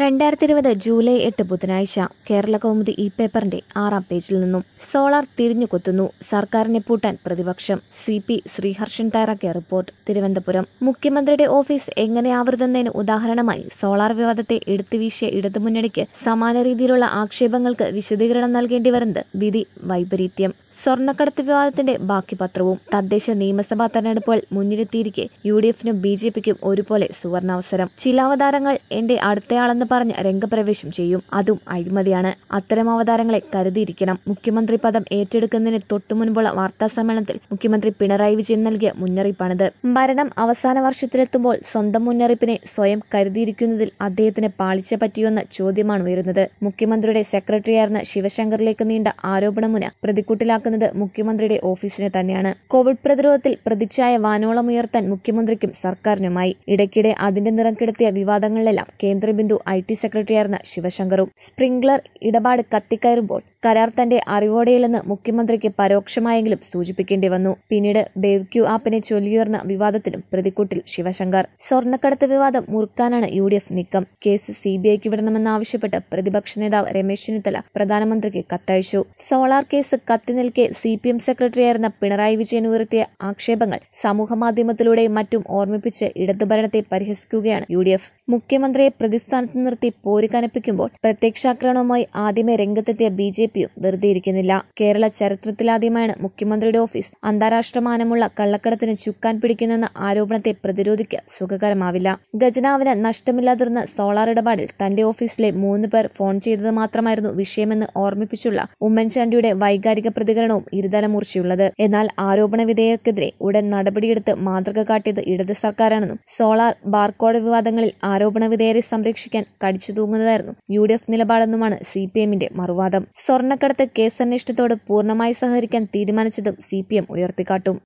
രണ്ടായിരത്തി ഇരുപത് ജൂലൈ എട്ട് ബുധനാഴ്ച കേരള കൗമുദി ഇ പേപ്പറിന്റെ ആറാം പേജിൽ നിന്നും സോളാർ തിരിഞ്ഞു കൊത്തുന്നു സർക്കാരിനെ പൂട്ടാൻ പ്രതിപക്ഷം സി പി ശ്രീഹർഷൻ തയ്യാറാക്കിയ റിപ്പോർട്ട് തിരുവനന്തപുരം മുഖ്യമന്ത്രിയുടെ ഓഫീസ് എങ്ങനെയാവരുതെന്നതിന് ഉദാഹരണമായി സോളാർ വിവാദത്തെ എടുത്തുവീശിയ ഇടതുമുന്നണിക്ക് സമാന രീതിയിലുള്ള ആക്ഷേപങ്ങൾക്ക് വിശദീകരണം നൽകേണ്ടി വരുന്നത് വിധി വൈപരീത്യം സ്വർണ്ണക്കടത്ത് വിവാദത്തിന്റെ ബാക്കി പത്രവും തദ്ദേശ നിയമസഭാ തെരഞ്ഞെടുപ്പുകൾ മുന്നിലെത്തിയിരിക്കെ യു ഡി എഫിനും ബി ജെ പിക്കും ഒരുപോലെ സുവർണാവസരം ചില അവതാരങ്ങൾ എന്റെ അടുത്തയാളെന്ന് പറഞ്ഞ് രംഗപ്രവേശം ചെയ്യും അതും അഴിമതിയാണ് അത്തരം അവതാരങ്ങളെ കരുതിയിരിക്കണം മുഖ്യമന്ത്രി പദം ഏറ്റെടുക്കുന്നതിന് തൊട്ടുമുൻപുള്ള വാർത്താ സമ്മേളനത്തിൽ മുഖ്യമന്ത്രി പിണറായി വിജയൻ നൽകിയ മുന്നറിയിപ്പാണിത് ഭരണം അവസാന വർഷത്തിലെത്തുമ്പോൾ സ്വന്തം മുന്നറിയിപ്പിനെ സ്വയം കരുതിയിരിക്കുന്നതിൽ അദ്ദേഹത്തിന് പാളിച്ച പറ്റിയോന്ന ചോദ്യമാണ് ഉയരുന്നത് മുഖ്യമന്ത്രിയുടെ സെക്രട്ടറിയായിരുന്ന ശിവശങ്കറിലേക്ക് നീണ്ട ആരോപണമുന പ്രതിക്കൂട്ടിലാക്കുന്നത് മുഖ്യമന്ത്രിയുടെ ഓഫീസിനെ തന്നെയാണ് കോവിഡ് പ്രതിരോധത്തിൽ പ്രതിച്ഛായ വാനോളം ഉയർത്താൻ മുഖ്യമന്ത്രിക്കും സർക്കാരിനുമായി ഇടയ്ക്കിടെ അതിന്റെ നിറം കെടുത്തിയ വിവാദങ്ങളിലെല്ലാം കേന്ദ്രബിന്ദു ഐ ടി സെക്രട്ടറിയായിരുന്ന ശിവശങ്കറും സ്പ്രിംഗ്ലർ ഇടപാട് കത്തിക്കയറുമ്പോൾ കരാർ തന്റെ അറിവോടെയില്ലെന്ന് മുഖ്യമന്ത്രിക്ക് പരോക്ഷമായെങ്കിലും സൂചിപ്പിക്കേണ്ടി വന്നു പിന്നീട് ബേവ്ക്യൂ ആപ്പിനെ ചൊല്ലിയുയർന്ന വിവാദത്തിലും പ്രതിക്കൂട്ടിൽ ശിവശങ്കർ സ്വർണ്ണക്കടത്ത് വിവാദം മുറുക്കാനാണ് യു ഡി എഫ് നീക്കം കേസ് സി ബി ഐക്ക് വിടണമെന്നാവശ്യപ്പെട്ട് പ്രതിപക്ഷ നേതാവ് രമേശ് ചെന്നിത്തല പ്രധാനമന്ത്രിക്ക് കത്തയച്ചു സോളാർ കേസ് കത്തി നിൽക്കെ സി പി എം സെക്രട്ടറിയായിരുന്ന പിണറായി വിജയൻ ഉയർത്തിയ ആക്ഷേപങ്ങൾ സമൂഹമാധ്യമത്തിലൂടെയും മറ്റും ഓർമ്മിപ്പിച്ച് ഇടതുഭരണത്തെ പരിഹസിക്കുകയാണ് യു ഡി എഫ് മുഖ്യമന്ത്രിയെ പ്രതിസ്ഥാനത്ത് നിർത്തി പോര് കനപ്പിക്കുമ്പോൾ പ്രത്യക്ഷാക്രമണവുമായി ആദ്യമേ രംഗത്തെത്തിയ ബി ജെ പിയും വെറുതെ ഇരിക്കുന്നില്ല കേരള ചരിത്രത്തിലാദ്യമായാണ് മുഖ്യമന്ത്രിയുടെ ഓഫീസ് അന്താരാഷ്ട്ര മാനമുള്ള കള്ളക്കടത്തിന് ചുക്കാൻ പിടിക്കുന്നെന്ന ആരോപണത്തെ പ്രതിരോധിക്കുക സുഖകരമാവില്ല ഖജനാവിന് നഷ്ടമില്ലാതിരുന്ന സോളാർ ഇടപാടിൽ തന്റെ ഓഫീസിലെ മൂന്ന് പേർ ഫോൺ ചെയ്തത് മാത്രമായിരുന്നു വിഷയമെന്ന് ഓർമ്മിപ്പിച്ചുള്ള ഉമ്മൻചാണ്ടിയുടെ വൈകാരിക പ്രതികരണവും ഇരുതലമൂർച്ചയുള്ളത് എന്നാൽ ആരോപണ വിധേയർക്കെതിരെ ഉടൻ നടപടിയെടുത്ത് മാതൃക കാട്ടിയത് ഇടത് സർക്കാരാണെന്നും സോളാർ ബാർകോഡ് വിവാദങ്ങളിൽ ആരോപണ വിധേയരെ സംരക്ഷിക്കാൻ കടിച്ചു തൂങ്ങുന്നതായിരുന്നു യു ഡി എഫ് നിലപാടെന്നുമാണ് സി പി എമ്മിന്റെ മറുവാദം സ്വർണ്ണക്കടത്ത് കേസന്വേഷണത്തോട് പൂർണ്ണമായി സഹകരിക്കാൻ തീരുമാനിച്ചതും സി പി എം ഉയർത്തിക്കാട്ടും